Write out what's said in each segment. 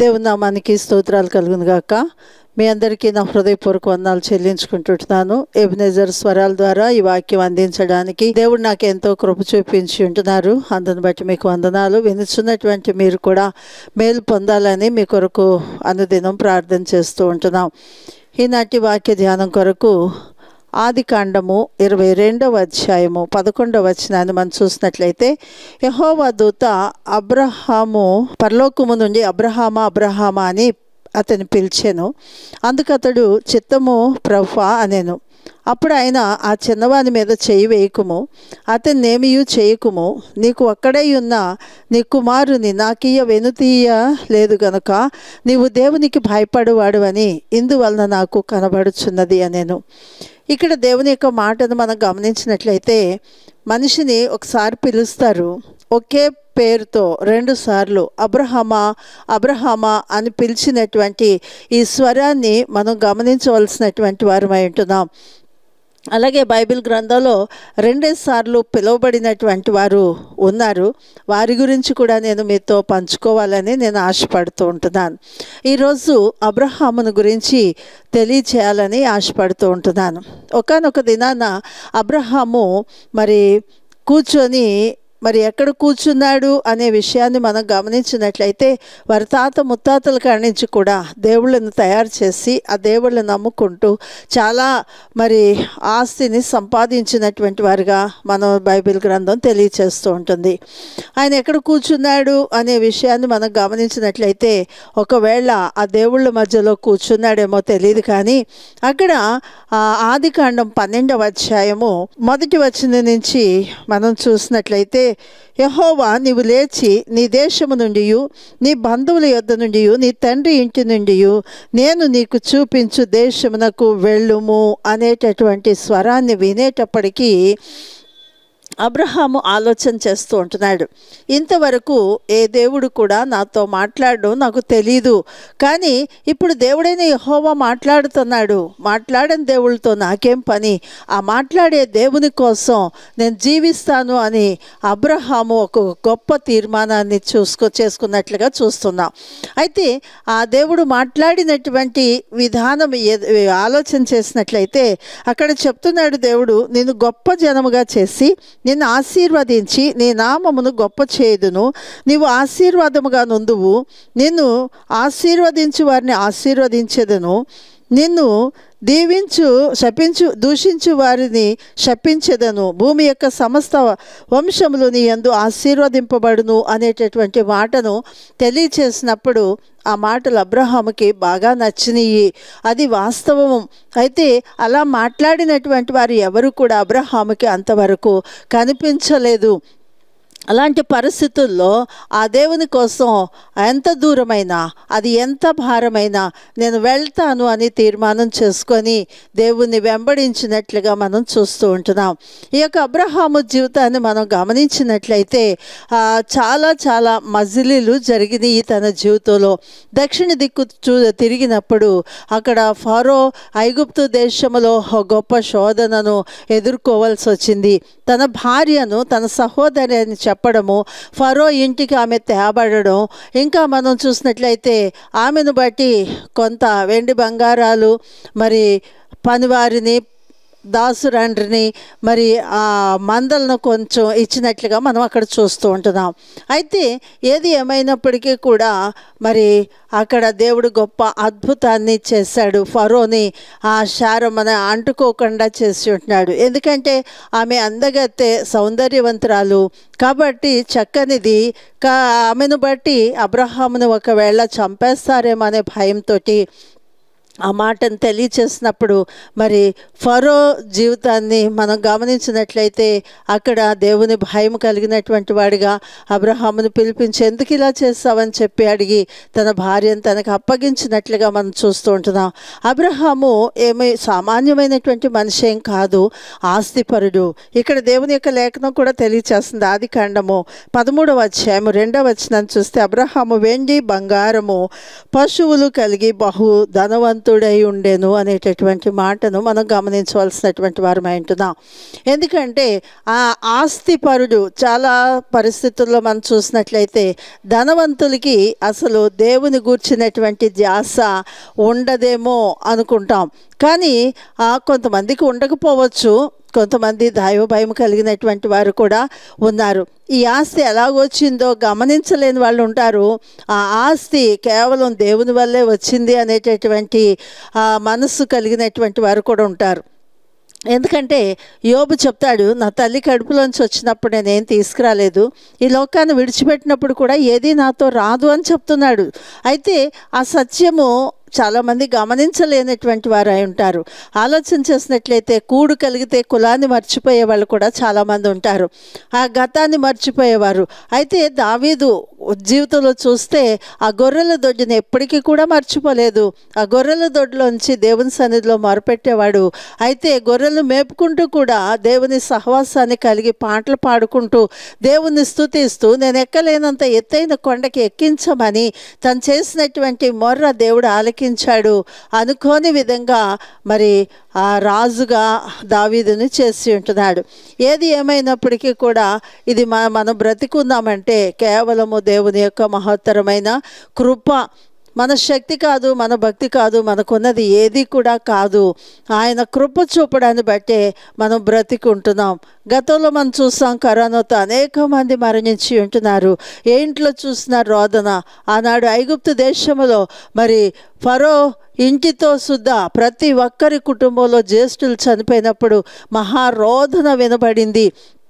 దేవుని నామానికి స్తోత్రాలు కలుగును గాక మీ అందరికీ నా హృదయపూర్వక వందనాలు చెల్లించుకుంటుంటున్నాను ఎబినేజర్ స్వరాల ద్వారా ఈ వాక్యం అందించడానికి దేవుడు నాకు ఎంతో కృప చూపించి ఉంటున్నారు అందుని బట్టి మీకు వందనాలు వినుచున్నటువంటి మీరు కూడా మేలు పొందాలని మీ కొరకు అనుదినం ప్రార్థన చేస్తూ ఉంటున్నాం ఈనాటి వాక్య ధ్యానం కొరకు ఆది కాండము ఇరవై రెండవ అధ్యాయము పదకొండవ వచనాన్ని మనం చూసినట్లయితే యహోవా దూత అబ్రహాము పరలోకము నుండి అబ్రహామా అబ్రహామా అని అతని పిలిచాను అందుకు అతడు చిత్తము ప్రభా అనేను అప్పుడు ఆయన ఆ చిన్నవాని మీద చేయి వేయకుము అతన్ని ఏమియు చేయకుము నీకు ఒక్కడై ఉన్న నీ కుమారుని నాకీయ వెనుతీయ లేదు గనుక నీవు దేవునికి భయపడువాడు అని ఇందువలన నాకు కనబడుచున్నది అనేను ఇక్కడ దేవుని యొక్క మాటను మనం గమనించినట్లయితే మనిషిని ఒకసారి పిలుస్తారు ఒకే పేరుతో రెండు సార్లు అబ్రహమా అబ్రహమా అని పిలిచినటువంటి ఈ స్వరాన్ని మనం గమనించవలసినటువంటి వారమై ఉంటున్నాం అలాగే బైబిల్ గ్రంథంలో రెండే సార్లు పిలువబడినటువంటి వారు ఉన్నారు వారి గురించి కూడా నేను మీతో పంచుకోవాలని నేను ఆశపడుతూ ఉంటున్నాను ఈరోజు అబ్రహామును గురించి తెలియచేయాలని ఆశపడుతూ ఉంటున్నాను ఒకనొక దినాన అబ్రహాము మరి కూర్చొని మరి ఎక్కడ కూర్చున్నాడు అనే విషయాన్ని మనం గమనించినట్లయితే వారి తాత ముత్తాతల కాడి నుంచి కూడా దేవుళ్ళను తయారు చేసి ఆ దేవుళ్ళని నమ్ముకుంటూ చాలా మరి ఆస్తిని సంపాదించినటువంటి వారుగా మనం బైబిల్ గ్రంథం తెలియచేస్తూ ఉంటుంది ఆయన ఎక్కడ కూర్చున్నాడు అనే విషయాన్ని మనం గమనించినట్లయితే ఒకవేళ ఆ దేవుళ్ళ మధ్యలో కూర్చున్నాడేమో తెలియదు కానీ అక్కడ ఆది కాండం పన్నెండవ అధ్యాయము మొదటి వచ్చిన నుంచి మనం చూసినట్లయితే యహోవా నీవు లేచి నీ దేశము నుండి నీ బంధువుల యొద్ద నుండి నీ తండ్రి ఇంటి నుండి నేను నీకు చూపించు దేశమునకు వెళ్ళుము అనేటటువంటి స్వరాన్ని వినేటప్పటికీ అబ్రహాము ఆలోచన చేస్తూ ఉంటున్నాడు ఇంతవరకు ఏ దేవుడు కూడా నాతో మాట్లాడడం నాకు తెలీదు కానీ ఇప్పుడు దేవుడైన యహోవా మాట్లాడుతున్నాడు మాట్లాడని దేవుళ్ళతో నాకేం పని ఆ మాట్లాడే దేవుని కోసం నేను జీవిస్తాను అని అబ్రహాము ఒక గొప్ప తీర్మానాన్ని చూసుకో చేసుకున్నట్లుగా చూస్తున్నాం అయితే ఆ దేవుడు మాట్లాడినటువంటి విధానం ఆలోచన చేసినట్లయితే అక్కడ చెప్తున్నాడు దేవుడు నేను గొప్ప జనముగా చేసి నిన్ను ఆశీర్వదించి నీ నామమును గొప్ప చేయుదును నీవు ఆశీర్వాదముగా నుందువు నిన్ను ఆశీర్వదించు వారిని ఆశీర్వదించేదను నిన్ను దీవించు శపించు దూషించు వారిని శపించదను భూమి యొక్క సమస్త వంశములు నీ ఎందు ఆశీర్వదింపబడును అనేటటువంటి మాటను తెలియచేసినప్పుడు ఆ మాటలు అబ్రహాముకి బాగా నచ్చినాయి అది వాస్తవం అయితే అలా మాట్లాడినటువంటి వారు ఎవరు కూడా అబ్రహాముకి అంతవరకు కనిపించలేదు అలాంటి పరిస్థితుల్లో ఆ దేవుని కోసం ఎంత దూరమైనా అది ఎంత భారమైనా నేను వెళ్తాను అని తీర్మానం చేసుకొని దేవుణ్ణి వెంబడించినట్లుగా మనం చూస్తూ ఉంటున్నాం ఈ యొక్క అబ్రహాము జీవితాన్ని మనం గమనించినట్లయితే చాలా చాలా మజిలీలు జరిగినాయి తన జీవితంలో దక్షిణ దిక్కు చూ తిరిగినప్పుడు అక్కడ ఫారో ఐగుప్తు దేశంలో గొప్ప శోధనను ఎదుర్కోవాల్సి వచ్చింది తన భార్యను తన సహోదరి అని చెప్పడము ఫరో ఇంటికి ఆమె తేబడడం ఇంకా మనం చూసినట్లయితే ఆమెను బట్టి కొంత వెండి బంగారాలు మరి పనివారిని దాసురండ్రిని మరి ఆ మందలను కొంచెం ఇచ్చినట్లుగా మనం అక్కడ చూస్తూ ఉంటున్నాం అయితే ఏది ఏమైనప్పటికీ కూడా మరి అక్కడ దేవుడు గొప్ప అద్భుతాన్ని చేశాడు ఫరోని ఆ శారం మన అంటుకోకుండా చేసి ఉంటున్నాడు ఎందుకంటే ఆమె అందగత్తె సౌందర్యవంతురాలు కాబట్టి చక్కనిది కా ఆమెను బట్టి అబ్రహామును ఒకవేళ చంపేస్తారేమో అనే భయంతో ఆ మాటను తెలియచేసినప్పుడు మరి ఫరో జీవితాన్ని మనం గమనించినట్లయితే అక్కడ దేవుని భయం కలిగినటువంటి వాడిగా అబ్రహామును పిలిపించి ఎందుకు ఇలా చేస్తావని చెప్పి అడిగి తన భార్యను తనకు అప్పగించినట్లుగా మనం చూస్తూ ఉంటున్నాం అబ్రహాము ఏమీ సామాన్యమైనటువంటి మనిషి ఏం కాదు ఆస్తిపరుడు ఇక్కడ దేవుని యొక్క లేఖనం కూడా తెలియచేస్తుంది ఆది కాండము పదమూడవ అధ్యాయము రెండవ వచనాన్ని చూస్తే అబ్రహాము వెండి బంగారము పశువులు కలిగి బహు ధనవంతు ధనవంతుడై ఉండేను అనేటటువంటి మాటను మనం గమనించవలసినటువంటి వారమై ఉంటున్నాం ఎందుకంటే ఆ ఆస్తిపరుడు చాలా పరిస్థితుల్లో మనం చూసినట్లయితే ధనవంతులకి అసలు దేవుని గూర్చినటువంటి ధ్యాస ఉండదేమో అనుకుంటాం కానీ ఆ, కొంతమందికి ఉండకపోవచ్చు కొంతమంది దైవ భయం కలిగినటువంటి వారు కూడా ఉన్నారు ఈ ఆస్తి ఎలాగొచ్చిందో గమనించలేని వాళ్ళు ఉంటారు ఆ ఆస్తి కేవలం దేవుని వల్లే వచ్చింది అనేటటువంటి ఆ మనస్సు కలిగినటువంటి వారు కూడా ఉంటారు ఎందుకంటే యోబు చెప్తాడు నా తల్లి కడుపులోంచి వచ్చినప్పుడు నేనేం తీసుకురాలేదు ఈ లోకాన్ని విడిచిపెట్టినప్పుడు కూడా ఏది నాతో రాదు అని చెప్తున్నాడు అయితే ఆ సత్యము చాలామంది గమనించలేనటువంటి వారు అయి ఉంటారు ఆలోచన చేసినట్లయితే కూడు కలిగితే కులాన్ని మర్చిపోయే వాళ్ళు కూడా చాలామంది ఉంటారు ఆ గతాన్ని మర్చిపోయేవారు అయితే దావీదు జీవితంలో చూస్తే ఆ గొర్రెల దొడ్డిని ఎప్పటికీ కూడా మర్చిపోలేదు ఆ గొర్రెల దొడ్లోంచి దేవుని సన్నిధిలో మొరపెట్టేవాడు అయితే గొర్రెలు మేపుకుంటూ కూడా దేవుని సహవాసాన్ని కలిగి పాటలు పాడుకుంటూ దేవుని స్తుతిస్తూ నేను ఎక్కలేనంత ఎత్తైన కొండకి ఎక్కించమని తను చేసినటువంటి మొర్ర దేవుడు ఆలకించాడు అనుకోని విధంగా మరి ఆ రాజుగా దావీదుని చేసి ఉంటున్నాడు ఏది ఏమైనప్పటికీ కూడా ఇది మన మనం బ్రతికుందామంటే కేవలము దేవుని యొక్క మహత్తరమైన కృప మన శక్తి కాదు మన భక్తి కాదు మనకున్నది ఏది కూడా కాదు ఆయన కృప చూపడాన్ని బట్టే మనం బ్రతికుంటున్నాం గతంలో మనం చూసాం కరోనాతో అనేక మంది మరణించి ఉంటున్నారు ఏ ఇంట్లో చూసిన రోదన ఆనాడు ఐగుప్తు దేశంలో మరి ఫరో ఇంటితో సుద్దా ప్రతి ఒక్కరి కుటుంబంలో జ్యేష్ఠులు చనిపోయినప్పుడు మహారోధన వినబడింది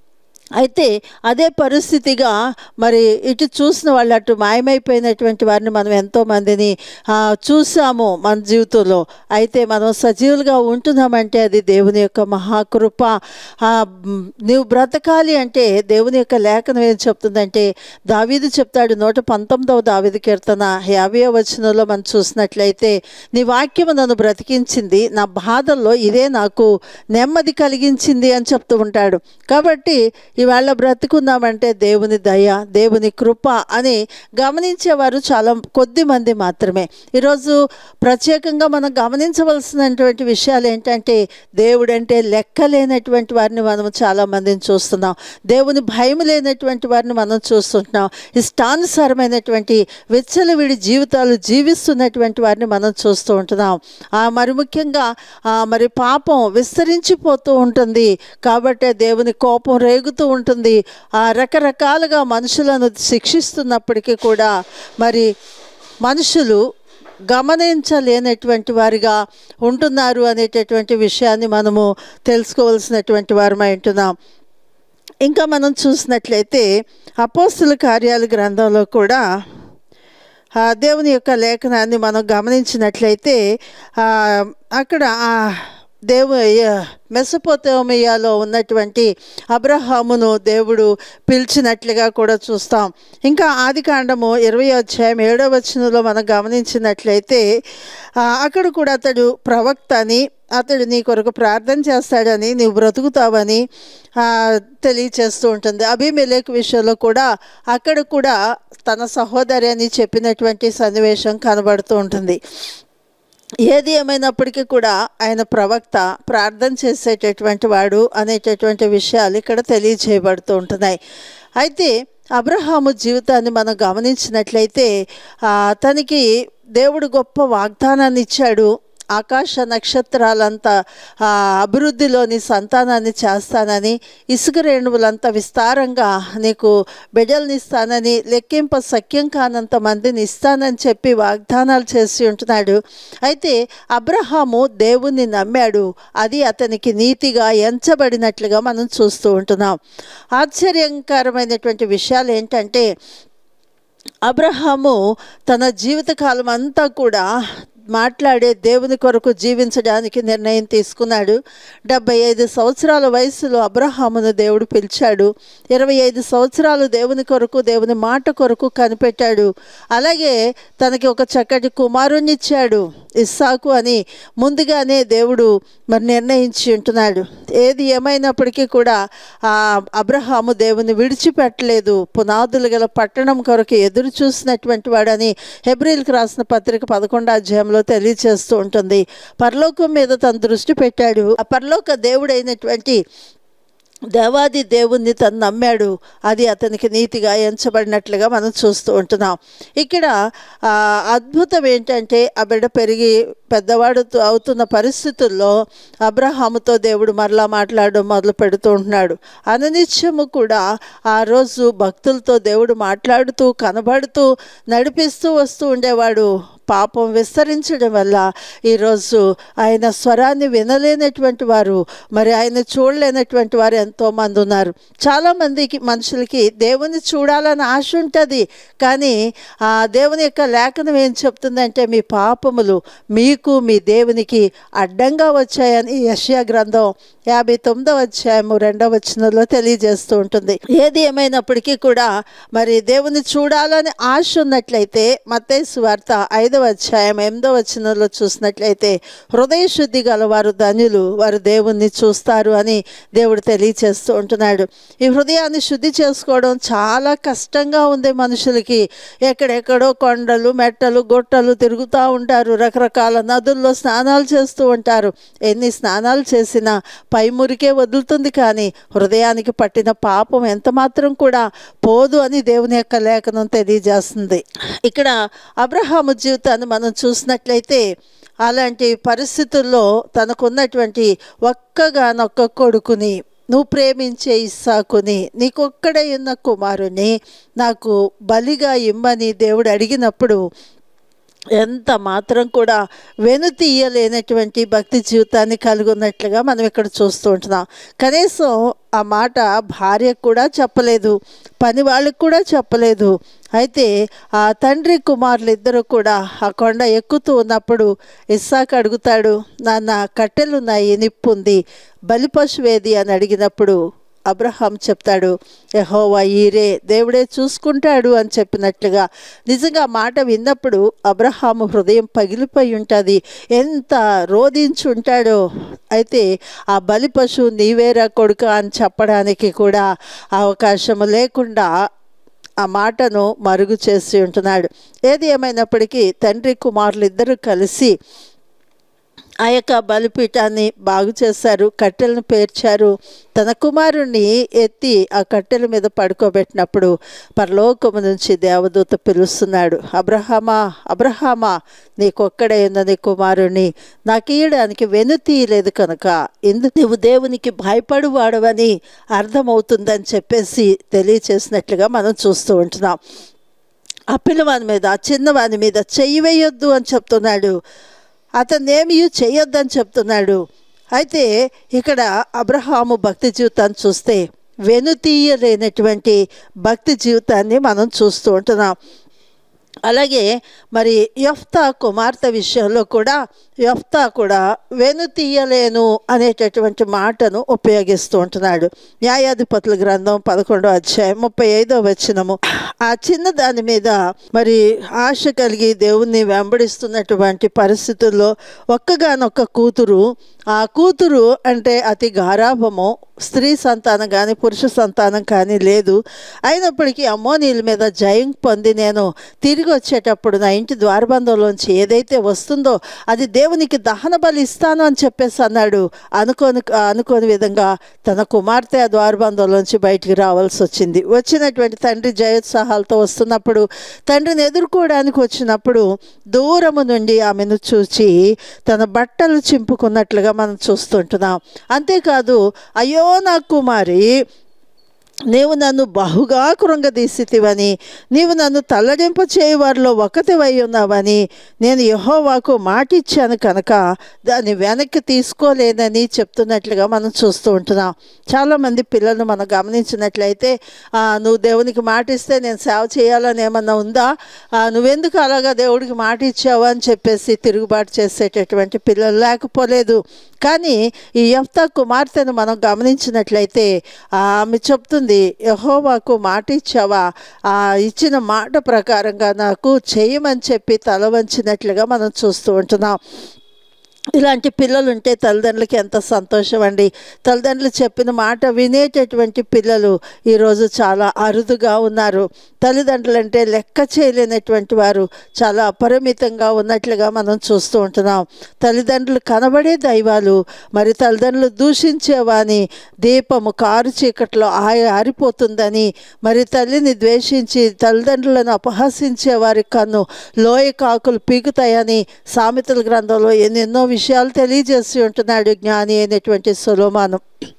అయితే అదే పరిస్థితిగా మరి ఇటు చూసిన వాళ్ళు అటు మాయమైపోయినటువంటి వారిని మనం ఎంతో మందిని ఆ, చూసాము మన జీవితంలో అయితే మనం సజీవులుగా ఉంటున్నామంటే అది దేవుని యొక్క మహాకృప ఆ, మ్, నీవు బ్రతకాలి అంటే దేవుని యొక్క లేఖనం ఏం చెప్తుందంటే దావీదు చెప్తాడు నూట పంతొమ్మిదవ దావీదు కీర్తన యాభై వచనంలో మనం చూసినట్లయితే నీ వాక్యము నన్ను బ్రతికించింది నా బాధల్లో ఇదే నాకు నెమ్మది కలిగించింది అని చెప్తూ ఉంటాడు కాబట్టి ఇవాళ బ్రతుకుందామంటే దేవుని దయ దేవుని కృప అని గమనించేవారు చాలా కొద్ది మంది మాత్రమే ఈరోజు ప్రత్యేకంగా మనం గమనించవలసినటువంటి విషయాలు ఏంటంటే దేవుడంటే లెక్కలేనటువంటి వారిని మనం చాలా మందిని చూస్తున్నాం దేవుని భయం లేనటువంటి వారిని మనం చూస్తుంటున్నాం ఇష్టానుసారమైనటువంటి విచ్చలవిడి జీవితాలు జీవిస్తున్నటువంటి వారిని మనం చూస్తూ ఉంటున్నాం ఆ, మరి ముఖ్యంగా ఆ, మరి పాపం విస్తరించిపోతూ ఉంటుంది కాబట్టి దేవుని కోపం రేగుతూ ఉంటుంది ఆ రకరకాలుగా మనుషులను శిక్షిస్తున్నప్పటికీ కూడా మరి మనుషులు గమనించలేనటువంటి వారిగా ఉంటున్నారు అనేటటువంటి విషయాన్ని మనము తెలుసుకోవాల్సినటువంటి వారమై ఉంటున్నాం ఇంకా మనం చూసినట్లయితే అపోస్తుల కార్యాల గ్రంథంలో కూడా ఆ దేవుని యొక్క లేఖనాన్ని మనం గమనించినట్లయితే ఆ, అక్కడ ఆ దేవు మెసపోతోమియాలో ఉన్నటువంటి అబ్రహామును దేవుడు పిలిచినట్లుగా కూడా చూస్తాం ఇంకా ఆది కాండము ఇరవై అధ్యాయం ఏడవ వచనంలో మనం గమనించినట్లయితే ఆ, అక్కడ కూడా అతడు ప్రవక్త అని అతడు నీ కొరకు ప్రార్థన చేస్తాడని నీవు బ్రతుకుతావని ఆ, తెలియచేస్తూ ఉంటుంది అభిమెలేక్ విషయంలో కూడా అక్కడ కూడా తన సహోదరి అని చెప్పినటువంటి సన్నివేశం కనబడుతూ ఉంటుంది ఏది ఏమైనప్పటికీ కూడా ఆయన ప్రవక్త ప్రార్థన చేసేటటువంటి వాడు అనేటటువంటి విషయాలు ఇక్కడ తెలియజేయబడుతూ ఉంటున్నాయి అయితే అబ్రహాము జీవితాన్ని మనం గమనించినట్లయితే ఆ, తనకి దేవుడు గొప్ప వాగ్దానాన్ని ఇచ్చాడు ఆకాశ నక్షత్రాలంతా ఆ, అభివృద్ధిలోని సంతానాన్ని చేస్తానని ఇసుక రేణువులంత విస్తారంగా నీకు బిడ్డల్ని ఇస్తానని లెక్కింప సఖ్యం కానంత మందిని ఇస్తానని చెప్పి వాగ్దానాలు చేసి ఉంటున్నాడు అయితే అబ్రహాము దేవుణ్ణి నమ్మాడు అది అతనికి నీతిగా ఎంచబడినట్లుగా మనం చూస్తూ ఉంటున్నాం ఆశ్చర్యకరమైనటువంటి విషయాలు ఏంటంటే అబ్రహాము తన జీవితకాలం అంతా కూడా మాట్లాడే దేవుని కొరకు జీవించడానికి నిర్ణయం తీసుకున్నాడు డెబ్బై ఐదు సంవత్సరాల వయసులో అబ్రహామును దేవుడు పిలిచాడు ఇరవై ఐదు సంవత్సరాలు దేవుని కొరకు దేవుని మాట కొరకు కనిపెట్టాడు అలాగే తనకి ఒక చక్కటి కుమారుణ్ణి ఇచ్చాడు ఇస్సాకు అని ముందుగానే దేవుడు మరి నిర్ణయించి ఉంటున్నాడు ఏది ఏమైనప్పటికీ కూడా ఆ అబ్రహాము దేవుని విడిచిపెట్టలేదు పునాదులు గల పట్టణం కొరకు ఎదురు చూసినటువంటి వాడని హెబ్రిల్కి రాసిన పత్రిక పదకొండో అధ్యాయంలో తెలియచేస్తూ ఉంటుంది పరలోకం మీద తన దృష్టి పెట్టాడు ఆ పరలోక దేవుడైనటువంటి దేవాది దేవుణ్ణి తను నమ్మాడు అది అతనికి నీతిగా ఎంచబడినట్లుగా మనం చూస్తూ ఉంటున్నాం ఇక్కడ ఆ, అద్భుతం ఏంటంటే ఆ బిడ్డ పెరిగి పెద్దవాడు అవుతున్న పరిస్థితుల్లో అబ్రహాముతో దేవుడు మరలా మాట్లాడడం మొదలు పెడుతూ ఉంటున్నాడు అననిత్యము కూడా ఆ రోజు భక్తులతో దేవుడు మాట్లాడుతూ కనబడుతూ నడిపిస్తూ వస్తూ ఉండేవాడు పాపం విస్తరించడం వల్ల ఈరోజు ఆయన స్వరాన్ని వినలేనటువంటి వారు మరి ఆయన చూడలేనటువంటి వారు ఎంతోమంది ఉన్నారు చాలామందికి మనుషులకి దేవుని చూడాలని ఆశ ఉంటుంది కానీ ఆ దేవుని యొక్క లేఖనం ఏం చెప్తుందంటే మీ పాపములు మీకు మీ దేవునికి అడ్డంగా వచ్చాయని యష్యా గ్రంథం యాభై తొమ్మిదవ అధ్యాయము రెండవ వచనంలో తెలియజేస్తూ ఉంటుంది ఏది ఏమైనప్పటికీ కూడా మరి దేవుని చూడాలని ఆశ ఉన్నట్లయితే మత్తయి వార్త ఐదవ అధ్యాయం ఎనిమిదవ వచనంలో చూసినట్లయితే హృదయ శుద్ధి గల వారు ధనులు వారు దేవుణ్ణి చూస్తారు అని దేవుడు తెలియచేస్తూ ఉంటున్నాడు ఈ హృదయాన్ని శుద్ధి చేసుకోవడం చాలా కష్టంగా ఉంది మనుషులకి ఎక్కడెక్కడో కొండలు మెట్టలు గుట్టలు తిరుగుతూ ఉంటారు రకరకాల నదుల్లో స్నానాలు చేస్తూ ఉంటారు ఎన్ని స్నానాలు చేసినా పై మురికే వదులుతుంది కానీ హృదయానికి పట్టిన పాపం ఎంత మాత్రం కూడా పోదు అని దేవుని యొక్క లేఖనం తెలియజేస్తుంది ఇక్కడ అబ్రహాము జీవితాన్ని మనం చూసినట్లయితే అలాంటి పరిస్థితుల్లో తనకున్నటువంటి ఒక్కగానొక్క కొడుకుని నువ్వు ప్రేమించే ఇస్సాకుని నీకొక్కడే ఉన్న కుమారుని నాకు బలిగా ఇమ్మని దేవుడు అడిగినప్పుడు ఎంత మాత్రం కూడా వెనుతీయలేనటువంటి భక్తి జీవితాన్ని కలిగి ఉన్నట్లుగా మనం ఇక్కడ చూస్తూ ఉంటున్నాం కనీసం ఆ మాట భార్యకు కూడా చెప్పలేదు పని వాళ్ళకి కూడా చెప్పలేదు అయితే ఆ తండ్రి కుమారులు ఇద్దరు కూడా ఆ కొండ ఎక్కుతూ ఉన్నప్పుడు ఇస్సాక్ అడుగుతాడు నాన్న కట్టెలున్నాయి నిప్పు ఉంది బలి పశువేది అని అడిగినప్పుడు అబ్రహాం చెప్తాడు యహోవా ఈరే దేవుడే చూసుకుంటాడు అని చెప్పినట్లుగా నిజంగా ఆ మాట విన్నప్పుడు అబ్రహాము హృదయం పగిలిపోయి ఉంటుంది ఎంత రోధించి ఉంటాడో అయితే ఆ బలి పశువు నీవేరా కొడుక అని చెప్పడానికి కూడా అవకాశం లేకుండా ఆ మాటను మరుగు చేసి ఉంటున్నాడు ఏది ఏమైనప్పటికీ తండ్రి కుమారులు ఇద్దరు కలిసి ఆ యొక్క బలిపీఠాన్ని బాగు చేశారు కట్టెలను పేర్చారు తన కుమారుణ్ణి ఎత్తి ఆ కట్టెల మీద పడుకోబెట్టినప్పుడు పరలోకము నుంచి దేవదూత పిలుస్తున్నాడు అబ్రహామా అబ్రహామా నీకొక్కడే ఉన్న నీ కుమారుణ్ణి నాకు ఇయ్యడానికి వెనుతీయలేదు కనుక ఎందుకు నువ్వు దేవునికి భయపడువాడవని అర్థమవుతుందని చెప్పేసి తెలియచేసినట్లుగా మనం చూస్తూ ఉంటున్నాం ఆ పిల్లవాని మీద ఆ చిన్నవాని మీద చెయ్యి వేయొద్దు అని చెప్తున్నాడు అతను ఏమీ చేయొద్దని చెప్తున్నాడు అయితే ఇక్కడ అబ్రహాము భక్తి జీవితాన్ని చూస్తే వెనుతీయలేనటువంటి భక్తి జీవితాన్ని మనం చూస్తూ ఉంటున్నాం అలాగే మరి యఫ్తా కుమార్తె విషయంలో కూడా యఫ్తా కూడా వెనుతీయలేను అనేటటువంటి మాటను ఉపయోగిస్తూ ఉంటున్నాడు న్యాయాధిపతుల గ్రంథం పదకొండో అధ్యాయం ముప్పై ఐదో వచనము ఆ చిన్న దాని మీద మరి ఆశ కలిగి దేవుణ్ణి వెంబడిస్తున్నటువంటి పరిస్థితుల్లో ఒక్కగానొక్క కూతురు ఆ కూతురు అంటే అతి గారాభము స్త్రీ సంతానం కానీ పురుష సంతానం కానీ లేదు అయినప్పటికీ అమ్మోనీల మీద జయం పొంది నేను తిరిగి వచ్చేటప్పుడు నా ఇంటి ద్వారబంధంలోంచి ఏదైతే వస్తుందో అది దేవునికి దహన బలి ఇస్తాను అని చెప్పేసి అన్నాడు అనుకోని అనుకోని విధంగా తన కుమార్తె ఆ ద్వారబంధంలోంచి బయటికి రావాల్సి వచ్చింది వచ్చినటువంటి తండ్రి జయోత్సాహాలతో వస్తున్నప్పుడు తండ్రిని ఎదుర్కోవడానికి వచ్చినప్పుడు దూరము నుండి ఆమెను చూచి తన బట్టలు చింపుకున్నట్లుగా మనం చూస్తుంటున్నాం అంతేకాదు అయ్యో నా కుమారి నీవు నన్ను బహుగా కృంగదీసితివని నీవు నన్ను తల్లడింప చేయవారిలో ఒకటివై ఉన్నావని నేను యహోవాకు మాటిచ్చాను కనుక దాన్ని వెనక్కి తీసుకోలేనని చెప్తున్నట్లుగా మనం చూస్తూ ఉంటున్నాం చాలామంది పిల్లలు మనం గమనించినట్లయితే "ఆ, నువ్వు దేవునికి మాటిస్తే నేను సేవ చేయాలని ఏమన్నా ఉందా "ఆ, నువ్వెందుకు అలాగా దేవుడికి మాట ఇచ్చావు అని చెప్పేసి తిరుగుబాటు చేసేటటువంటి పిల్లలు లేకపోలేదు కానీ ఈ యఫ్తా కుమార్తెను మనం గమనించినట్లయితే ఆమె చెప్తుంది ఉంది యహోవాకు మాట ఇచ్చావా ఆ ఇచ్చిన మాట ప్రకారంగా నాకు చేయమని చెప్పి తల వంచినట్లుగా మనం చూస్తూ ఉంటున్నాం ఇలాంటి పిల్లలు ఉంటే తల్లిదండ్రులకి ఎంత సంతోషం అండి తల్లిదండ్రులు చెప్పిన మాట వినేటటువంటి పిల్లలు ఈరోజు చాలా అరుదుగా ఉన్నారు తల్లిదండ్రులు అంటే లెక్క చేయలేనటువంటి వారు చాలా అపరిమితంగా ఉన్నట్లుగా మనం చూస్తూ ఉంటున్నాం తల్లిదండ్రులు కనబడే దైవాలు మరి తల్లిదండ్రులు దూషించేవాని దీపము కారు చీకట్లో ఆయ ఆరిపోతుందని మరి తల్లిని ద్వేషించి తల్లిదండ్రులను అపహసించే వారి కన్ను లోయ కాకులు పీకుతాయని సామెతల గ్రంథంలో ఎన్నెన్నో విషయాలు తెలియజేసి ఉంటున్నాడు జ్ఞాని అయినటువంటి సొలోమాను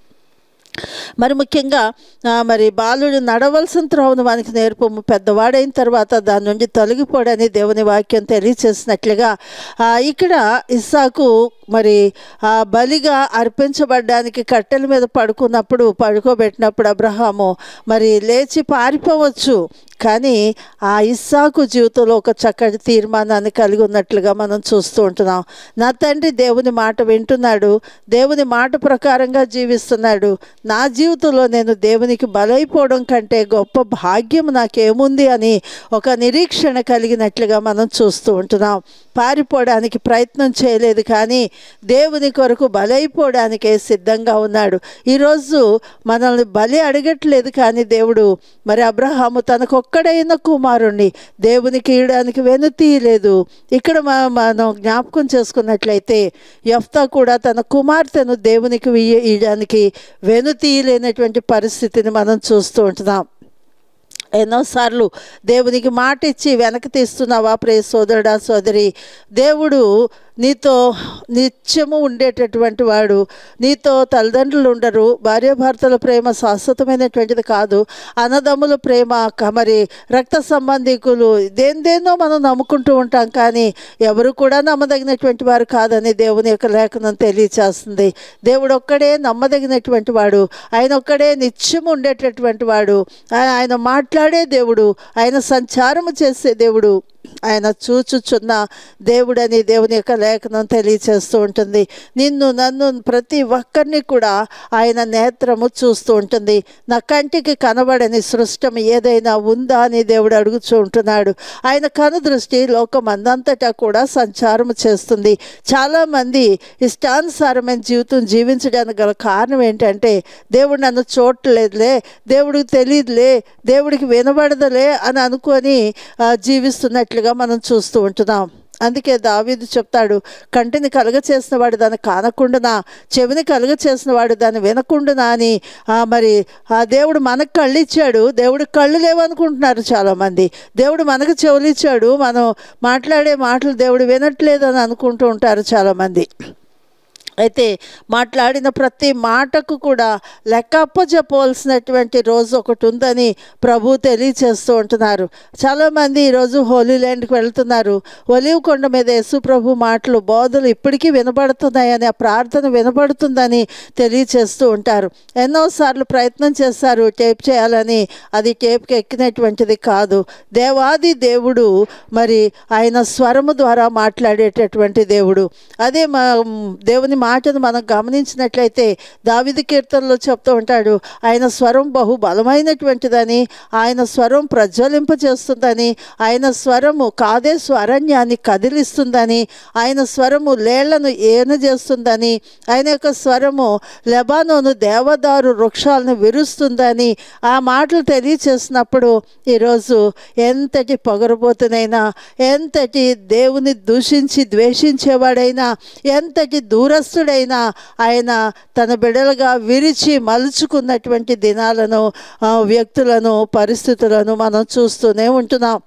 మరి ముఖ్యంగా ఆ, మరి బాలుడు నడవలసిన త్రోవను వానికి నేర్పము పెద్దవాడైన తర్వాత దాని నుండి తొలగిపోడని దేవుని వాక్యం తెలియచేసినట్లుగా ఆ, ఇక్కడ ఇస్సాకు మరి ఆ బలిగా అర్పించబడ్డానికి కట్టెల మీద పడుకున్నప్పుడు పడుకోబెట్టినప్పుడు అబ్రహాము మరి లేచి పారిపోవచ్చు కానీ ఆ ఇస్సాకు జీవితంలో ఒక చక్కటి తీర్మానాన్ని కలిగి ఉన్నట్లుగా మనం చూస్తూ ఉంటున్నాం నా తండ్రి దేవుని మాట వింటున్నాడు దేవుని మాట ప్రకారంగా జీవిస్తున్నాడు నా జీవితంలో నేను దేవునికి బలైపోవడం కంటే గొప్ప భాగ్యం నాకేముంది అని ఒక నిరీక్షణ కలిగినట్లుగా మనం చూస్తూ ఉంటున్నాం పారిపోవడానికి ప్రయత్నం చేయలేదు కానీ దేవుని కొరకు బలైపోవడానికే సిద్ధంగా ఉన్నాడు ఈరోజు మనల్ని బలి అడగట్లేదు కానీ దేవుడు మరి అబ్రహాము తనకొక్కడైన కుమారుణ్ణి దేవునికి ఇవ్వడానికి వెనుతీయలేదు ఇక్కడ మ- మనం జ్ఞాపకం చేసుకున్నట్లయితే యఫ్తా కూడా తన కుమార్తెను దేవునికి ఇయ్య- ఇయ్యడానికి వెనుతీయలేనటువంటి పరిస్థితిని మనం చూస్తూ ఉంటున్నాం ఎన్నోసార్లు దేవునికి మాట ఇచ్చి వెనక్కి తీస్తున్నావా ప్రే సోదరుడా సోదరి దేవుడు నీతో నిత్యము ఉండేటటువంటి వాడు నీతో తల్లిదండ్రులు ఉండరు భార్యాభర్తల ప్రేమ శాశ్వతమైనటువంటిది కాదు అన్నదమ్ముల ప్రేమ క- మరి రక్త సంబంధికులు దేనిదేనో మనం నమ్ముకుంటూ ఉంటాం కానీ ఎవరు కూడా నమ్మదగినటువంటి వారు కాదని దేవుని యొక్క లేఖనం తెలియచేస్తుంది దేవుడు ఒక్కడే నమ్మదగినటువంటి వాడు ఆయన ఒక్కడే నిత్యం ఉండేటటువంటి వాడు ఆ- ఆయన మాట్లాడే దేవుడు ఆయన సంచారము చేసే దేవుడు ఆయన చూచుచున్న దేవుడని దేవుని యొక్క లేఖనం తెలియచేస్తూ ఉంటుంది నిన్ను నన్ను ప్రతి ఒక్కరిని కూడా ఆయన నేత్రము చూస్తూ ఉంటుంది నా కంటికి కనబడని సృష్టం ఏదైనా ఉందా అని దేవుడు అడుగుతూ ఉంటున్నాడు ఆయన కను దృష్టి లోకం అందంతటా కూడా సంచారం చేస్తుంది చాలామంది ఇష్టానుసారమైన జీవితం జీవించడానికి గల కారణం ఏంటంటే దేవుడు నన్ను చూడలేదులే దేవుడికి తెలియదులే దేవుడికి వినబడదులే అని అనుకొని ఆ, జీవిస్తున్నట్లుగా మనం చూస్తూ ఉంటున్నాం అందుకే దావీదు చెప్తాడు కంటిని కలుగ చేసిన వాడు దాన్ని కానకుండునా చెవిని కలుగ చేసిన వాడు దాన్ని వినకుండునా అని ఆ, మరి ఆ దేవుడు మనకు కళ్ళు ఇచ్చాడు దేవుడు కళ్ళు లేవనుకుంటున్నారు చాలామంది దేవుడు మనకు చెవులు ఇచ్చాడు మనం మాట్లాడే మాటలు దేవుడు వినట్లేదు అని అనుకుంటూ ఉంటారు చాలామంది అయితే మాట్లాడిన ప్రతి మాటకు కూడా లెక్క అప్పచెప్పవలసినటువంటి రోజు ఒకటి ఉందని ప్రభు తెలియచేస్తూ ఉంటున్నారు చాలామంది ఈరోజు హోలీ ల్యాండ్కి వెళ్తున్నారు ఒలివ్ కొండ మీద యేసు ప్రభు మాటలు బోధలు ఇప్పటికీ వినబడుతున్నాయని ఆ ప్రార్థన వినబడుతుందని తెలియచేస్తూ ఉంటారు ఎన్నోసార్లు ప్రయత్నం చేస్తారు టేప్ చేయాలని అది టేప్కి ఎక్కినటువంటిది కాదు దేవాది దేవుడు మరి ఆయన స్వరము ద్వారా మాట్లాడేటటువంటి దేవుడు అదే మా దేవుని మాటను మనం గమనించినట్లయితే దావిది కీర్తనలో చెప్తూ ఉంటాడు ఆయన స్వరం బహు బలమైనటువంటిదని ఆయన స్వరం ప్రజ్వలింపజేస్తుందని ఆయన స్వరము కాదేశు అరణ్యాన్ని కదిలిస్తుందని ఆయన స్వరము లేళ్లను ఏనజేస్తుందని ఆయన యొక్క స్వరము లెబానోను దేవదారు వృక్షాలను విరుస్తుందని ఆ మాటలు తెలియచేసినప్పుడు ఈరోజు ఎంతటి పొగరబోతునైనా ఎంతటి దేవుని దూషించి ద్వేషించేవాడైనా ఎంతటి దూరస్తుడైనా ఆయన తన బిడలుగా విరిచి మలుచుకున్నటువంటి దినాలను ఆ, వ్యక్తులను పరిస్థితులను మనం చూస్తూనే ఉంటున్నాం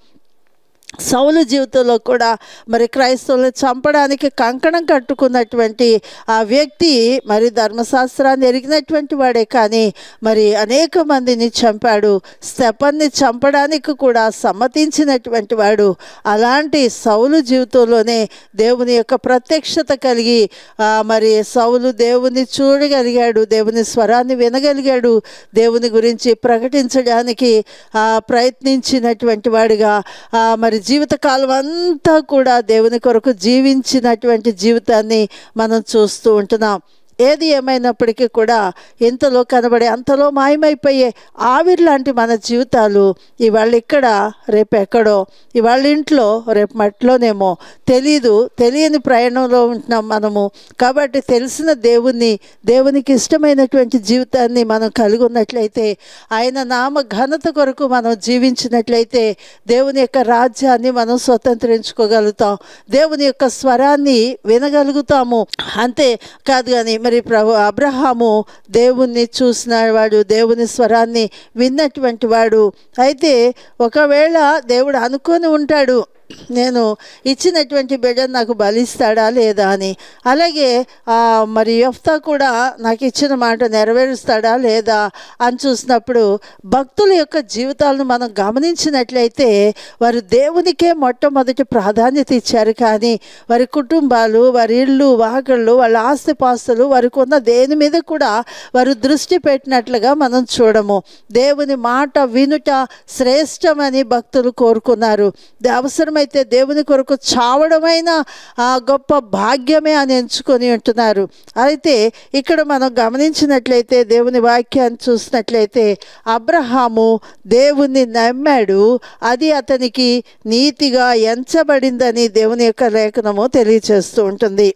సౌలు జీవితంలో కూడా మరి క్రైస్తవులను చంపడానికి కంకణం కట్టుకున్నటువంటి ఆ వ్యక్తి మరి ధర్మశాస్త్రాన్ని ఎరిగినటువంటి వాడే కానీ మరి అనేక మందిని చంపాడు స్టెపన్ని చంపడానికి కూడా సమ్మతించినటువంటి వాడు అలాంటి సౌలు జీవితంలోనే దేవుని యొక్క ప్రత్యక్షత కలిగి ఆ, మరి సౌలు దేవుని చూడగలిగాడు దేవుని స్వరాన్ని వినగలిగాడు దేవుని గురించి ప్రకటించడానికి ఆ, ప్రయత్నించినటువంటి వాడిగా ఆ, మరి జీవితకాలం అంతా కూడా దేవుని కొరకు జీవించినటువంటి జీవితాన్ని మనం చూస్తూ ఉంటున్నాం ఏది ఏమైనప్పటికీ కూడా ఇంతలో కనబడే అంతలో మాయమైపోయే ఆవిరి లాంటి మన జీవితాలు ఇవాళ ఇక్కడ రేపు ఎక్కడో ఇవాళ ఇంట్లో రేపు మట్లోనేమో తెలీదు తెలియని ప్రయాణంలో ఉంటున్నాం మనము కాబట్టి తెలిసిన దేవుణ్ణి దేవునికి ఇష్టమైనటువంటి జీవితాన్ని మనం కలిగి ఉన్నట్లయితే ఆయన నామ ఘనత కొరకు మనం జీవించినట్లయితే దేవుని యొక్క రాజ్యాన్ని మనం స్వతంత్రించుకోగలుగుతాం దేవుని యొక్క స్వరాన్ని వినగలుగుతాము అంతే కాదు కానీ మరి ప్రభు అబ్రహాము దేవుణ్ణి చూసిన వాడు దేవుని స్వరాన్ని విన్నటువంటి వాడు అయితే ఒకవేళ దేవుడు అనుకొని ఉంటాడు నేను ఇచ్చినటువంటి బిడ్డ నాకు బలిస్తాడా లేదా అని అలాగే ఆ, మరి యెఫ్తా కూడా నాకు ఇచ్చిన మాట నెరవేరుస్తాడా లేదా అని చూసినప్పుడు భక్తుల యొక్క జీవితాలను మనం గమనించినట్లయితే వారు దేవునికే మొట్టమొదటి ప్రాధాన్యత ఇచ్చారు కానీ వారి కుటుంబాలు వారి ఇళ్ళు వాకళ్ళు వాళ్ళ ఆస్తిపాస్తులు వారికి ఉన్న దేని మీద కూడా వారు దృష్టి పెట్టినట్లుగా మనం చూడము దేవుని మాట వినుట శ్రేష్టమని భక్తులు కోరుకున్నారు దే- అవసరమైతే దేవుని కొరకు చావడమైన ఆ గొప్ప భాగ్యమే అని ఎంచుకొని ఉంటున్నారు అయితే ఇక్కడ మనం గమనించినట్లయితే దేవుని వాక్యాన్ని చూసినట్లయితే అబ్రహాము దేవుణ్ణి నమ్మాడు అది అతనికి నీతిగా ఎంచబడిందని దేవుని యొక్క లేఖనము తెలియచేస్తూ ఉంటుంది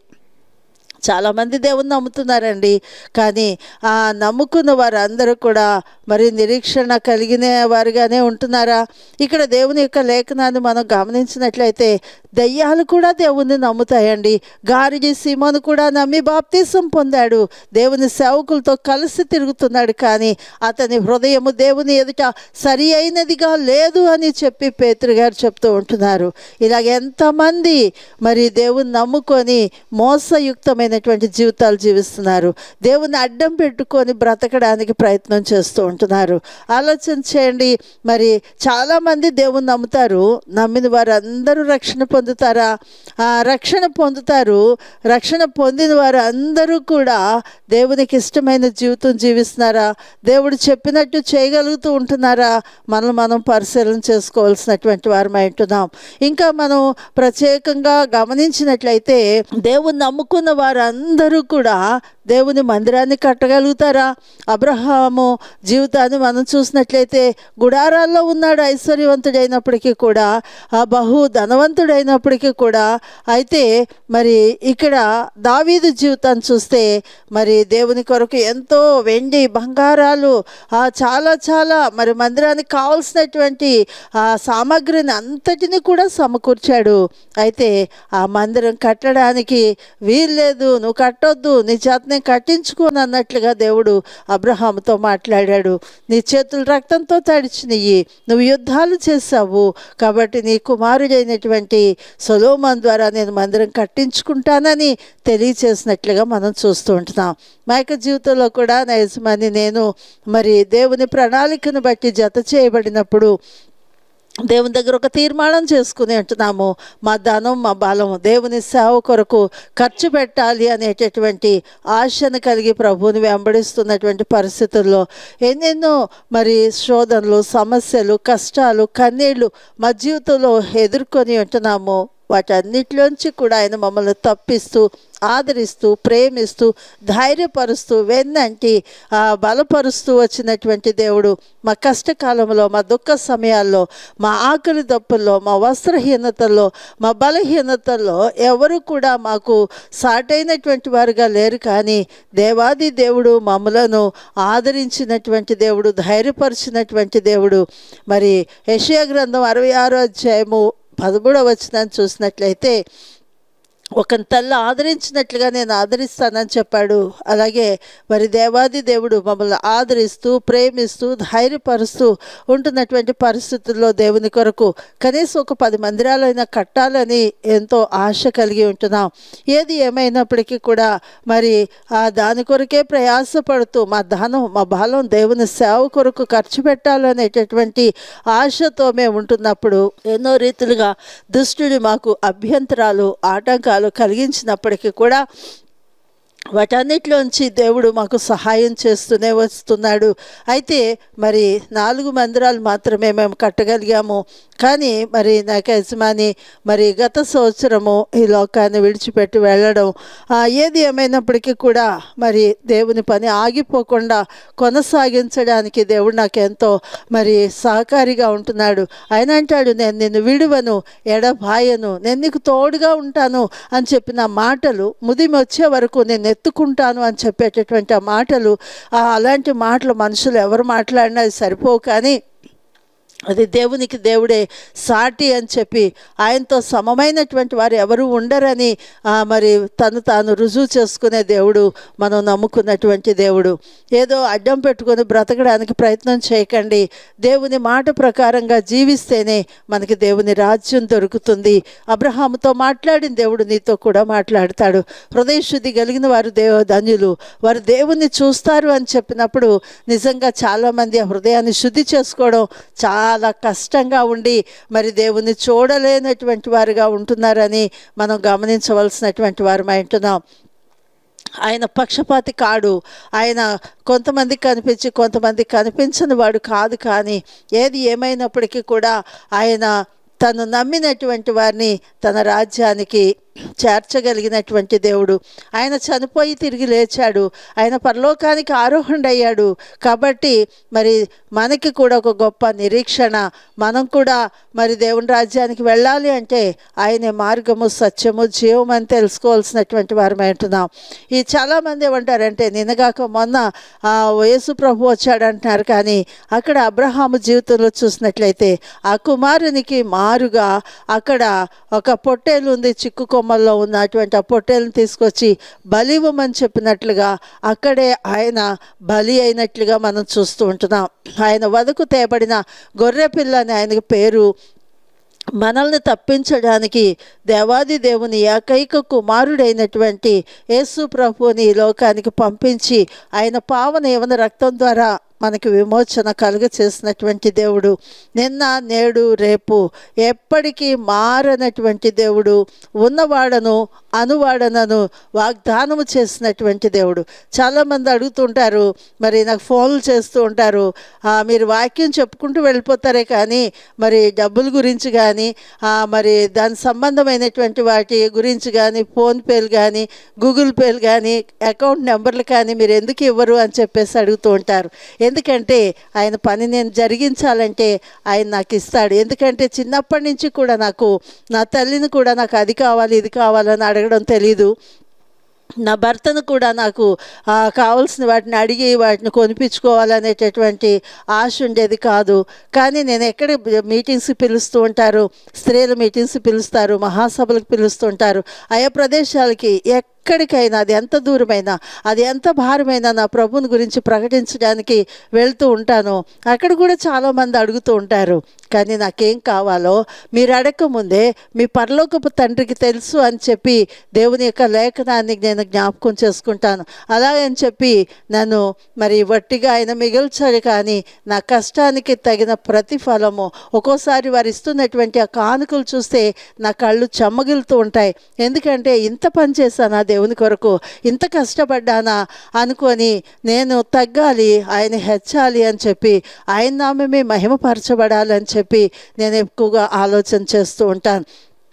చాలామంది దేవుని నమ్ముతున్నారండి కానీ ఆ నమ్ముకున్న వారందరూ కూడా మరి నిరీక్షణ కలిగిన వారుగానే ఉంటున్నారా ఇక్కడ దేవుని యొక్క లేఖనాన్ని మనం గమనించినట్లయితే దయ్యాలు కూడా దేవుణ్ణి నమ్ముతాయండి గారిజి సీమోను కూడా నమ్మి బాప్తీసం పొందాడు దేవుని సేవకులతో కలిసి తిరుగుతున్నాడు కానీ అతని హృదయము దేవుని ఎదుట సరి అయినదిగా లేదు అని చెప్పి పేతురు గారు చెప్తూ ఉంటున్నారు ఇలాగ ఎంతమంది మరి దేవుని నమ్ముకొని మోసయుక్తమైనటువంటి జీవితాలు జీవిస్తున్నారు దేవుని అడ్డం పెట్టుకొని బ్రతకడానికి ప్రయత్నం చేస్తూ ఉంటున్నారు ఆలోచన చేయండి మరి చాలామంది దేవుని నమ్ముతారు నమ్మిన వారందరూ రక్షణ పొందుతారా ఆ రక్షణ పొందుతారు రక్షణ పొందిన వారు అందరూ కూడా దేవునికి ఇష్టమైన జీవితం జీవిస్తున్నారా దేవుడు చెప్పినట్టు చేయగలుగుతూ ఉంటున్నారా మనం మనం పరిశీలన చేసుకోవాల్సినటువంటి వారమై ఉంటున్నాం ఇంకా మనం ప్రత్యేకంగా గమనించినట్లయితే దేవుని నమ్ముకున్న వారందరూ కూడా దేవుని మందిరాన్ని కట్టగలుగుతారా అబ్రహాము జీవితాన్ని మనం చూసినట్లయితే గుడారాల్లో ఉన్నాడు ఐశ్వర్యవంతుడైనప్పటికీ కూడా ఆ బహు ధనవంతుడైనప్పటికీ కూడా అయితే మరి ఇక్కడ దావీదు జీవితాన్ని చూస్తే మరి దేవుని కొరకు ఎంతో వెండి బంగారాలు ఆ చాలా చాలా మరి మందిరానికి కావాల్సినటువంటి ఆ సామాగ్రిని అంతటిని కూడా సమకూర్చాడు అయితే ఆ మందిరం కట్టడానికి వీల్లేదు నువ్వు కట్టొద్దు నీ చేతనే కట్టించుకోను అన్నట్లుగా దేవుడు అబ్రహాముతో మాట్లాడాడు నీ చేతులు రక్తంతో తడిచినయి నువ్వు యుద్ధాలు చేశావు కాబట్టి నీ కుమారుడైనటువంటి సొలోమాన్ ద్వారా నేను మందిరం కట్టించుకుంటానని తెలియచేసినట్లుగా మనం చూస్తూ ఉంటున్నాం మా యొక్క జీవితంలో కూడా నా యజమాని నేను మరి దేవుని ప్రణాళికను బట్టి జత చేయబడినప్పుడు దేవుని దగ్గర ఒక తీర్మానం చేసుకుని ఉంటున్నాము మా ధనం మా బలం దేవుని సేవ కొరకు ఖర్చు పెట్టాలి అనేటటువంటి ఆశను కలిగి ప్రభువుని వెంబడిస్తున్నటువంటి పరిస్థితుల్లో ఎన్నెన్నో మరి శోధనలు సమస్యలు కష్టాలు కన్నీళ్ళు మా జీవితంలో ఎదుర్కొని ఉంటున్నాము వాటన్నిటిలోంచి కూడా ఆయన మమ్మల్ని తప్పిస్తూ ఆదరిస్తూ ప్రేమిస్తూ ధైర్యపరుస్తూ వెన్నంటి ఆ, బలపరుస్తూ వచ్చినటువంటి దేవుడు మా కష్టకాలంలో మా దుఃఖ సమయాల్లో మా ఆకలి దప్పుల్లో మా వస్త్రహీనతల్లో మా బలహీనతల్లో ఎవరు కూడా మాకు సాటైనటువంటి వారుగా లేరు కానీ దేవాది దేవుడు మమ్మలను ఆదరించినటువంటి దేవుడు ధైర్యపరిచినటువంటి దేవుడు మరి యెషయా గ్రంథం అరవై ఆరో అధ్యాయము పదమూడవ వచనాన్ని చూసినట్లయితే ఒక తల్లి ఆదరించినట్లుగా నేను ఆదరిస్తానని చెప్పాడు అలాగే మరి దేవాది దేవుడు మమ్మల్ని ఆదరిస్తూ ప్రేమిస్తూ ధైర్యపరుస్తూ ఉంటున్నటువంటి పరిస్థితుల్లో దేవుని కొరకు కనీసం ఒక పది మందిరాలైనా కట్టాలని ఎంతో ఆశ కలిగి ఉంటున్నాం ఏది ఏమైనప్పటికీ కూడా మరి ఆ దాని కొరకే ప్రయాసపడుతూ మా ధనం మా బలం దేవుని సేవ కొరకు ఖర్చు పెట్టాలనేటటువంటి ఆశతో మేము ఉంటున్నప్పుడు ఎన్నో రీతులుగా దుష్టుడు మాకు అభ్యంతరాలు ఆటంకాలు కలిగించినప్పటికీ కూడా వాటన్నిటిలోంచి దేవుడు మాకు సహాయం చేస్తూనే వస్తున్నాడు అయితే మరి నాలుగు మందిరాలు మాత్రమే మేము కట్టగలిగాము కానీ మరి నాకు యజమాని మరి గత సంవత్సరము ఈ లోకాన్ని విడిచిపెట్టి వెళ్ళడం ఆ, ఏది ఏమైనప్పటికీ కూడా మరి దేవుని పని ఆగిపోకుండా కొనసాగించడానికి దేవుడు నాకు ఎంతో మరి సహకారిగా ఉంటున్నాడు ఆయన అంటాడు నేను నిన్ను విడువను ఎడబాయను నేను నీకు తోడుగా ఉంటాను అని చెప్పిన మాటలు ముదిమి వచ్చే వరకు నేను ఎత్తుకుంటాను అని చెప్పేటటువంటి ఆ మాటలు ఆ అలాంటి మాటలు మనుషులు ఎవరు మాట్లాడినా అది సరిపోవు కానీ అది దేవునికి దేవుడే సాటి అని చెప్పి ఆయనతో సమమైనటువంటి వారు ఎవరు ఉండరని ఆ, మరి తను తాను రుజువు చేసుకునే దేవుడు మనం నమ్ముకున్నటువంటి దేవుడు ఏదో అడ్డం పెట్టుకొని బ్రతకడానికి ప్రయత్నం చేయకండి దేవుని మాట ప్రకారంగా జీవిస్తేనే మనకి దేవుని రాజ్యం దొరుకుతుంది అబ్రహాముతో మాట్లాడిన దేవుడు నీతో కూడా మాట్లాడతాడు హృదయ శుద్ధి కలిగిన వారు దేవ ధన్యులు వారు దేవుణ్ణి చూస్తారు అని చెప్పినప్పుడు నిజంగా చాలామంది ఆ హృదయాన్ని శుద్ధి చేసుకోవడం చాలా కష్టంగా ఉండి మరి దేవుని చూడలేనటువంటి వారుగా ఉంటున్నారని మనం గమనించవలసినటువంటి వారు ఉంటున్నాం ఆయన పక్షపాతి కాడు ఆయన కొంతమంది కనిపించి కొంతమంది కనిపించని వాడు కాదు కానీ ఏది ఏమైనప్పటికీ కూడా ఆయన తను నమ్మినటువంటి వారిని తన రాజ్యానికి చేర్చగలిగినటువంటి దేవుడు ఆయన చనిపోయి తిరిగి లేచాడు ఆయన పరలోకానికి ఆరోహణ అయ్యాడు కాబట్టి మరి మనకి కూడా ఒక గొప్ప నిరీక్షణ మనం కూడా మరి దేవుని రాజ్యానికి వెళ్ళాలి అంటే ఆయనే మార్గము సత్యము జీవం అని తెలుసుకోవాల్సినటువంటి వారమై ఉంటున్నాం ఈ చాలామంది ఏమంటారంటే నిన్నగాక మొన్న ఆ, యేసు ప్రభు వచ్చాడు అంటున్నారు కానీ అక్కడ అబ్రహాము జీవితంలో చూసినట్లయితే ఆ కుమారునికి మారుగా అక్కడ ఒక పొట్టేలు ఉంది చిక్కు కొమ్మల్లో ఉన్నటువంటి ఆ పొట్టేలుని తీసుకొచ్చి బలి ఇవ్వమని చెప్పినట్లుగా అక్కడే ఆయన బలి అయినట్లుగా మనం చూస్తూ ఉంటున్నాం ఆయన వదకు తేబడిన గొర్రె పిల్ల అని ఆయనకి పేరు మనల్ని తప్పించడానికి దేవాది దేవుని ఏకైక కుమారుడైనటువంటి యేసు ప్రభువుని ఈ లోకానికి పంపించి ఆయన పావన ఏవన రక్తం ద్వారా మనకి విమోచన కలుగ చేసినటువంటి దేవుడు నిన్న నేడు రేపు ఎప్పటికీ మారనటువంటి దేవుడు ఉన్నవాడను అనువాడనను వాగ్దానము చేసినటువంటి దేవుడు చాలామంది అడుగుతుంటారు మరి నాకు ఫోన్లు చేస్తూ ఉంటారు "ఆ, మీరు వాక్యం చెప్పుకుంటూ వెళ్ళిపోతారే కానీ మరి డబ్బుల గురించి కానీ మరి దాని సంబంధమైనటువంటి వాటి గురించి కానీ ఫోన్పేలు కానీ గూగుల్ పేలు కానీ అకౌంట్ నెంబర్లు కానీ మీరు ఎందుకు ఇవ్వరు అని చెప్పేసి అడుగుతూ ఉంటారు ఎందుకంటే ఆయన పని నేను జరిగించాలంటే ఆయన నాకు ఇస్తాడు ఎందుకంటే చిన్నప్పటి నుంచి కూడా నాకు నా తల్లిని కూడా నాకు అది కావాలి ఇది కావాలని అడగడం తెలీదు నా భర్తను కూడా నాకు ఆ, కావాల్సిన వాటిని అడిగి వాటిని కొనిపించుకోవాలనేటటువంటి ఆశ ఉండేది కాదు కానీ నేను ఎక్కడ మీటింగ్స్కి పిలుస్తూ ఉంటారు స్త్రీల మీటింగ్స్ పిలుస్తారు మహాసభలకు పిలుస్తుంటారు ఆయా ప్రదేశాలకి ఎక్కడికైనా అది ఎంత దూరమైనా అది ఎంత భారమైనా నా ప్రభుని గురించి ప్రకటించడానికి వెళ్తూ ఉంటాను అక్కడ కూడా చాలామంది అడుగుతూ ఉంటారు కానీ నాకేం కావాలో మీరు అడగకముందే మీ పరలోకపు తండ్రికి తెలుసు అని చెప్పి దేవుని యొక్క లేఖనాన్ని నేను జ్ఞాపకం చేసుకుంటాను అలాగని చెప్పి నన్ను మరి వట్టిగా ఆయన మిగిల్చాడు కానీ నా కష్టానికి తగిన ప్రతిఫలము ఒక్కోసారి వారు ఇస్తున్నటువంటి ఆ కానుకలు చూస్తే నా కళ్ళు చెమ్మగిలుతూ ఉంటాయి ఎందుకంటే ఇంత పని చేశానా దేవుని కొరకు ఇంత కష్టపడ్డానా అనుకొని నేను తగ్గాలి ఆయన హెచ్చాలి అని చెప్పి ఆయన నామమే మహిమపరచబడాలి అని చెప్పి నేను ఎక్కువగా ఆలోచన చేస్తూ ఉంటాను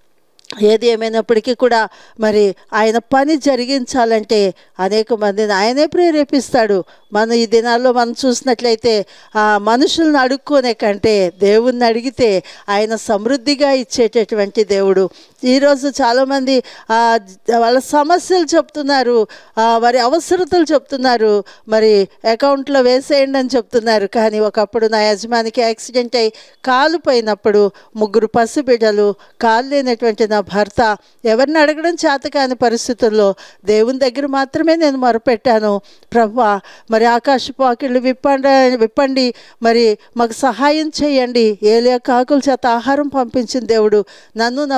ఏది ఏమైనప్పటికీ కూడా మరి ఆయన పని జరిగించాలంటే అనేక మందిని ఆయనే ప్రేరేపిస్తాడు మనం ఈ దినాల్లో మనం చూసినట్లయితే ఆ మనుషులను అడుక్కునే కంటే దేవుణ్ణి అడిగితే ఆయన సమృద్ధిగా ఇచ్చేటటువంటి దేవుడు ఈరోజు చాలామంది ఆ, వాళ్ళ సమస్యలు చెప్తున్నారు ఆ, వారి అవసరతలు చెప్తున్నారు మరి అకౌంట్లో వేసేయండి అని చెప్తున్నారు కానీ ఒకప్పుడు నా యజమానికి యాక్సిడెంట్ అయి కాలు పోయినప్పుడు ముగ్గురు పసిబిడ్డలు కాలు లేనటువంటి నా భర్త ఎవరిని అడగడం చేత కాని పరిస్థితుల్లో దేవుని దగ్గర మాత్రమే నేను మొరపెట్టాను ప్రభా మరి ఆకాశపు ఆకిళ్ళు విప్పండి విప్పండి మరి మాకు సహాయం చేయండి ఏలియా కాకుల చేత ఆహారం పంపించిన దేవుడు నన్ను నా పిల్లలను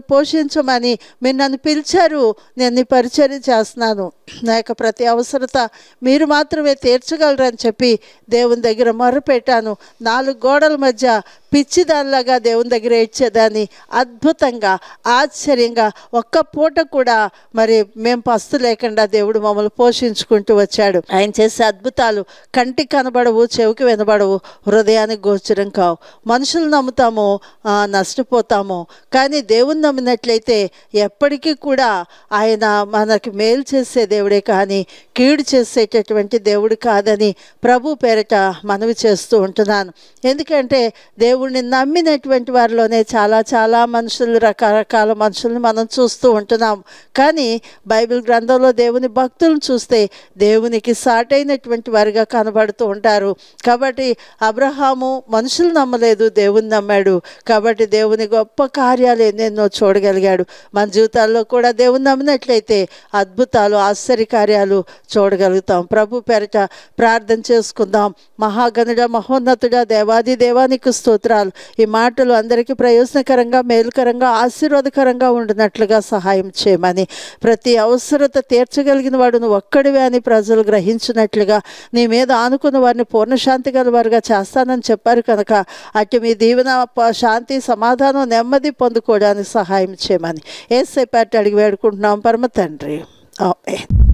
పోషించమని మీరు నన్ను పిలిచారు నేను నీ పరిచర్య చేస్తున్నాను నా యొక్క ప్రతి అవసరత మీరు మాత్రమే తీర్చగలరని చెప్పి దేవుని దగ్గర మొర్రపెట్టాను నాలుగు గోడల మధ్య పిచ్చిదానిలాగా దేవుని దగ్గర ఏడ్చేదాన్ని అద్భుతంగా ఆశ్చర్యంగా ఒక్క పూట కూడా మరి మేము పస్తు లేకుండా దేవుడు మమ్మల్ని పోషించుకుంటూ వచ్చాడు ఆయన చేసే అద్భుతాలు కంటికి కనబడవు చెవికి వినబడవు హృదయానికి గోచరం కావు మనుషులు నమ్ముతాము ఆ, నష్టపోతాము కానీ దేవుని నమ్మినట్లయితే ఎప్పటికీ కూడా ఆయన మనకి మేలు చేసే దేవుడే కానీ కీడు చేసేటటువంటి దేవుడు కాదని ప్రభు పేరిట మనవి చేస్తూ ఉంటున్నాను ఎందుకంటే దేవుణ్ణి నమ్మినటువంటి వారిలోనే చాలా చాలా మనుషులు రకరకాల మనుషుల్ని మనం చూస్తూ ఉంటున్నాం కానీ బైబిల్ గ్రంథంలో దేవుని భక్తులను చూస్తే దేవునికి సాటైనటువంటి వారిగా కనబడుతూ ఉంటారు కాబట్టి అబ్రహాము మనుషులు నమ్మలేదు దేవుని నమ్మాడు కాబట్టి దేవుని గొప్ప కార్యాలు ఎన్నెన్నో చూడగలిగాడు మన జీవితాల్లో కూడా దేవుని నమ్మినట్లయితే అద్భుతాలు ఆశ్చర్య కార్యాలు చూడగలుగుతాం ప్రభు పేరిట ప్రార్థన చేసుకుందాం మహాగణుడ మహోన్నతుడ దేవాది దేవానికి స్తోత్రాలు ఈ మాటలు అందరికీ ప్రయోజనకరంగా మేలుకరంగా ఆశీర్వాదకరంగా ఉండినట్లుగా సహాయం చేయమని ప్రతి అవసరత తీర్చగలిగిన వాడు నువ్వు ఒక్కడివే అని ప్రజలు గ్రహించినట్లుగా నీ మీద ఆనుకున్న వారిని పూర్ణశాంతి గల వారుగా చేస్తానని చెప్పారు కనుక అటు మీ దీవెన ప- శాంతి సమాధానం నెమ్మది పొందుకోవడానికి సహాయం చేయమని ఏసైపాటి అడిగి వేడుకుంటున్నాం పరమ తండ్రి ఆమేన్